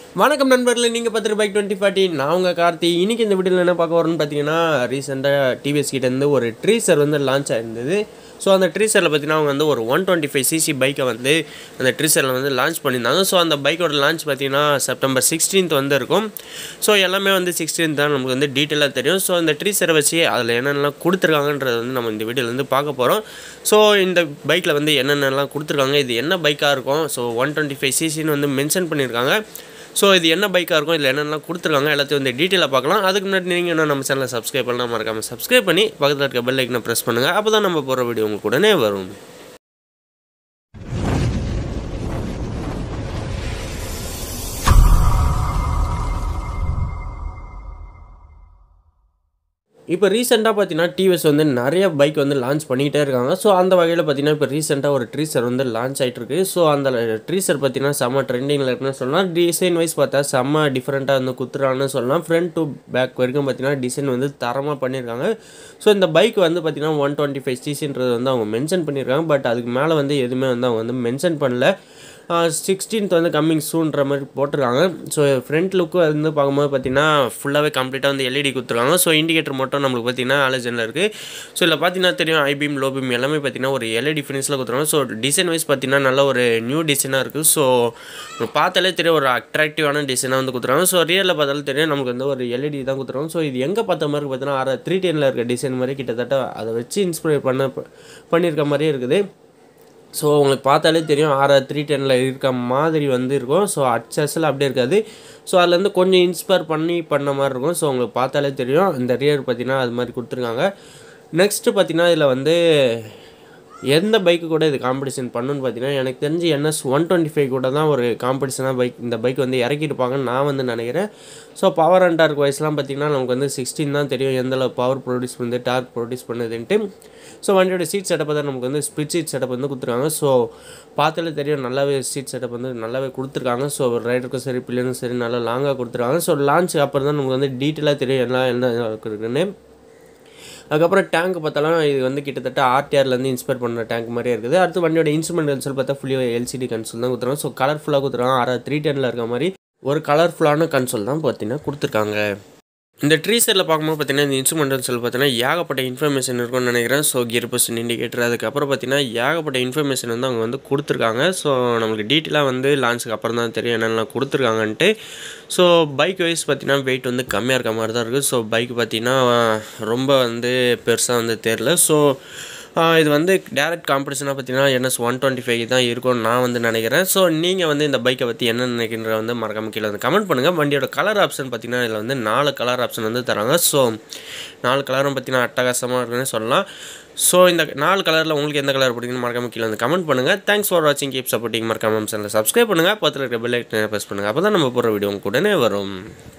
வணக்கம் நண்பர்களே நீங்கள் பார்த்துட்டு பைக் டுவெண்ட்டி ஃபார்ட்டி நான் உங்கள் கார்த்தி இன்றைக்கி இந்த வீடியோவில் என்ன பார்க்க வரோன்னு பார்த்தீங்கன்னா ரீசெண்டாக டிவிஎஸ் கிட்டேருந்து ஒரு ட்ரீசர் வந்து லான்ச் ஆயிருந்தது ஸோ அந்த ட்ரீசரில் பார்த்தீங்கன்னா அவங்க வந்து ஒரு ஒன் டுவெண்ட்டி ஃபைவ் சிசி பைக்கை வந்து அந்த ட்ரீசரில் வந்து லான்ச் பண்ணியிருந்தாங்க ஸோ அந்த பைக்கோட லான்ச் பார்த்தீங்கன்னா செப்டம்பர் சிக்ஸ்டீன்த் வந்து இருக்கும் ஸோ எல்லாமே வந்து சிக்ஸ்டீன்த் தான் நமக்கு வந்து டீட்டெயிலாக தெரியும் ஸோ அந்த ட்ரீசரை வச்சு அதில் என்னென்னலாம் கொடுத்துருக்காங்கன்றத வந்து நம்ம இந்த வீடியோவில் வந்து பார்க்க போகிறோம் ஸோ இந்த பைக்கில் வந்து என்னென்னலாம் கொடுத்துருக்காங்க இது என்ன பைக்காக இருக்கும் ஸோ ஒன் டுவெண்ட்டி ஃபைவ் சிசின்னு வந்து மென்ஷன் பண்ணியிருக்காங்க ஸோ இது என்ன பைக்காக இருக்கும் இதில் என்னென்னலாம் கொடுத்துருக்காங்க எல்லாத்தையும் வந்து டீட்டெயிலாக பார்க்கலாம் அதுக்கு முன்னாடி நீங்கள் இன்னும் நம்ம சேனலை சப்ஸ்கிரைப் பண்ணலாம் மறக்காமல் சப்ஸ்கிரைப் பண்ணி பக்கத்தில் இருக்க பெல் ஐக்கனை ப்ரெஸ் பண்ணுங்கள் அப்போ தான் நம்ம போகிற வீடியோ உங்களுக்கு உடனே வரும் இப்போ ரீசெண்டாக பார்த்தீங்கன்னா டிவிஎஸ் வந்து நிறைய பைக் வந்து லான்ச் பண்ணிக்கிட்டே இருக்காங்க ஸோ அந்த வகையில் பார்த்தீங்கன்னா இப்போ ரீசெண்டாக ஒரு ட்ரீசர் வந்து லான்ச் ஆகிட்டு இருக்கு ஸோ அந்த ட்ரீசர் பார்த்தீங்கன்னா செம்ம ட்ரெண்டிங்கில் இருக்குன்னு சொல்லலாம் டிசைன் வைஸ் பார்த்தா செம்ம டிஃப்ரெண்ட்டாக வந்து குத்துறான்னு சொல்லலாம் ஃப்ரண்ட் டு பேக் வரைக்கும் பார்த்தீங்கன்னா டிசைன் வந்து தரமாக பண்ணியிருக்காங்க ஸோ இந்த பைக் வந்து பார்த்தீங்கன்னா ஒன் டுவெண்ட்டி ஃபைவ் சிசின்றது வந்து அவங்க மென்ஷன் பண்ணியிருக்காங்க பட் அதுக்கு மேலே வந்து எதுவுமே வந்து அவங்க வந்து மென்ஷன் பண்ணல சிக்ஸ்டீன்த் வந்து கம்மிங் சூன்ற மாதிரி போட்டிருக்காங்க ஸோ ஃப்ரண்ட் லுக்கு வந்து பார்க்கும்போது பார்த்தீங்கன்னா ஃபுல்லாகவே கம்ப்ளீட்டாக வந்து எல்இடி கொடுத்துருக்காங்க ஸோ இண்டிகேட்டர் மட்டும் நம்மளுக்கு பார்த்தீங்கன்னா ஆலோஜனில் இருக்குது ஸோ இதில் பார்த்தீங்கன்னா தெரியும் ஐபீம் லோ பீம் எல்லாமே பார்த்தீங்கன்னா ஒரு எல்இடி ஃபினிஷில் கொடுத்துருக்காங்க ஸோ டிசைன் வைஸ் பார்த்தீங்கன்னா நல்ல ஒரு நியூ டிசைனாக இருக்குது ஸோ பார்த்தாலே தெரியும் ஒரு அட்ராக்டிவான டிசைனாக வந்து கொடுத்துருக்காங்க ஸோ ரியலில் பார்த்தாலே தெரியும் நமக்கு வந்து ஒரு எல்இடி தான் கொடுத்துருக்காங்க ஸோ இது எங்கே பார்த்த மாதிரி பார்த்தீங்கன்னா ஆறு த்ரீ டெனில் இருக்க டிசைன் மாதிரி கிட்டத்தட்ட அதை வச்சு இன்ஸ்பைர் பண்ண பண்ணியிருக்க மாதிரியே இருக்குது ஸோ உங்களுக்கு பார்த்தாலே தெரியும் ஆர் த்ரீ டெனில் இருக்க மாதிரி வந்து இருக்கும் ஸோ அச்சஸில் அப்படியே இருக்காது ஸோ அதுலேருந்து கொஞ்சம் இன்ஸ்பயர் பண்ணி பண்ண மாதிரி இருக்கும் ஸோ உங்களுக்கு பார்த்தாலே தெரியும் இந்த ரியர் பார்த்தீங்கன்னா அது மாதிரி கொடுத்துருக்காங்க நெக்ஸ்ட்டு பார்த்தீங்கன்னா இதில் வந்து எந்த பைக்கு கூட இது காம்படிஷன் பண்ணுன்னு பார்த்தீங்கன்னா எனக்கு தெரிஞ்சு என்எஸ் ஒன் டுவெண்ட்டி ஃபைவ் கூட தான் ஒரு காம்படிஷனாக பைக் இந்த பைக் வந்து இறக்கிருப்பாங்கன்னு நான் வந்து நினைக்கிறேன் ஸோ பவர் அண்ட் டார்க் வைஸ்லாம் பார்த்தீங்கன்னா நமக்கு வந்து சிக்ஸ்டீன் தான் தெரியும் எந்தளவு பவர் ப்ரொடியூஸ் பண்ணுது டார்க் ப்ரொடியூஸ் பண்ணுதுன்ட்டு ஸோ வண்டியோட சீட் செட்டப்பை தான் நமக்கு வந்து ஸ்பிட் சீட் செட்டப் வந்து கொடுத்துருக்காங்க ஸோ பார்த்தாலே தெரியும் நல்லாவே சீட் செட்டப் வந்து நல்லாவே கொடுத்துருக்காங்க ஸோ ரைடருக்கும் சரி பிள்ளைனும் சரி நல்லா லாங்காக கொடுத்துருக்காங்க ஸோ லான்ச் அப்புறம் தான் நமக்கு வந்து டீட்டெயிலாக தெரியும் எல்லாம் என்ன இருக்குன்னு அதுக்கப்புறம் டேங்க் பார்த்தாலும் இது வந்து கிட்டத்தட்ட ஆர்டிஆர்லேருந்து இன்ஸ்பயர் பண்ணுற டேங்க் மாதிரியே இருக்குது அடுத்து வண்டியோட இன்ஸ்ட்ருமெண்ட் கன்சோல் பார்த்தா ஃபுல்லாக எல்சிடி கன்சோல் தான் கொடுத்துருவாங்க ஸோ கலர்ஃபுல்லாக கொடுத்துருவாங்க ஆறு த்ரீ டெனில் இருக்க மாதிரி ஒரு கலர்ஃபுல்லான கன்சோல் தான் பார்த்தீங்கன்னா கொடுத்துருக்காங்க இந்த ட்ரீசரில் பார்க்கும்போது பார்த்தீங்கன்னா இந்த இன்ஸ்ட்ருமெண்ட் சொல்லி பார்த்தீங்கன்னா ஏகப்பட்ட இன்ஃபர்மேஷன் இருக்கும்னு நினைக்கிறேன் ஸோ கியர் பொசிஷன் இண்டிகேட்டர் அதுக்கப்புறம் பார்த்தீங்கன்னா ஏகப்பட்ட இன்ஃபர்மேஷன் வந்து அவங்க வந்து கொடுத்துருக்காங்க ஸோ நம்மளுக்கு டீட்டெயிலாக வந்து லான்ச்சுக்கு அப்புறம் தான் தெரியும் என்னென்னலாம் கொடுத்துருக்காங்கன்ட்டு ஸோ பைக் வைஸ் பார்த்தீங்கன்னா வெயிட் வந்து கம்மியாக இருக்க மாதிரி தான் இருக்குது ஸோ பைக் பார்த்தீங்கன்னா ரொம்ப வந்து பெருசாக வந்து தெரில ஸோ இது வந்து டேரக்ட் காம்படிஷனாக பார்த்தீங்கன்னா என்எஸ் ஒன் டுவெண்ட்டி ஃபைவ் தான் இருக்கும்னு நான் வந்து நினைக்கிறேன் ஸோ நீங்கள் வந்து இந்த பைக்கை பற்றி என்ன நினைக்கின்ற வந்து மறக்காம கீழே வந்து கமெண்ட் பண்ணுங்கள் வண்டியோட கலர் ஆப்ஷன் பார்த்தீங்கன்னா இதில் வந்து நாலு கலர் ஆப்ஷன் வந்து தராங்க ஸோ நாலு கலரும் பார்த்தீங்கன்னா அட்டகாசமாக இருக்குன்னு சொல்லலாம் ஸோ இந்த நாலு கலரில் உங்களுக்கு எந்த கலர் பிடிக்குன்னு மறக்காம கீழே வந்து கமெண்ட் பண்ணுங்கள் தேங்க்ஸ் ஃபார் வாட்சிங் கீப் சப்போர்ட்டிங் மறக்காம சேனலை சப்ஸ்கிரைப் பண்ணுங்கள் பக்கத்தில் இருக்க பெல் ஐக்கனை ப்ரெஸ் பண்ணுங்கள் அப்போ தான் நம்ம போகிற வீடியோ உங்களுக்கு உடனே வரும்